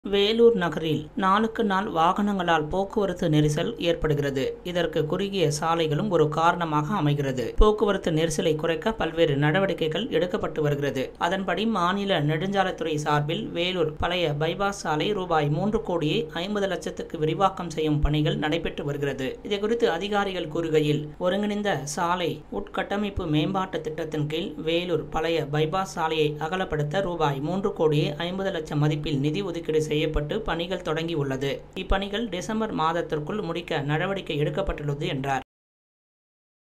வேலூர் நகரில் நாளுக்கு நாள் வாகனங்களால் போக்குவரத்து நெரிசல் ஏற்படுகிறது இதற்கு குறுகிய சாலைகளும் ஒரு காரணமாக அமைகிறது போக்குவரத்து நெரிசலை குறைக்க பல்வேறு நடவடிக்கைகள் எடுக்கப்பட்டு வருகிறது அதன்படி மாநில நெடுஞ்சாலைத்துறை சார்பில் வேலூர் பழைய பைபாஸ் சாலை ரூபாய் மூன்று கோடியே ஐம்பது லட்சத்துக்கு விரிவாக்கம் செய்யும் பணிகள் நடைபெற்று வருகிறது இதுகுறித்து அதிகாரிகள் கூறுகையில் ஒருங்கிணைந்த சாலை உட்கட்டமைப்பு மேம்பாட்டு திட்டத்தின் கீழ் வேலூர் பழைய பைபாஸ் சாலையை அகலப்படுத்த ரூபாய் மூன்று கோடியே ஐம்பது லட்சம் மதிப்பில் நிதி ஒதுக்கீடு செய்யப்பட்டு பணிகள் தொடங்கியுள்ளது இப்பணிகள் டிசம்பர் மாதத்திற்குள் முடிக்க நடவடிக்கை எடுக்கப்பட்டுள்ளது என்றார்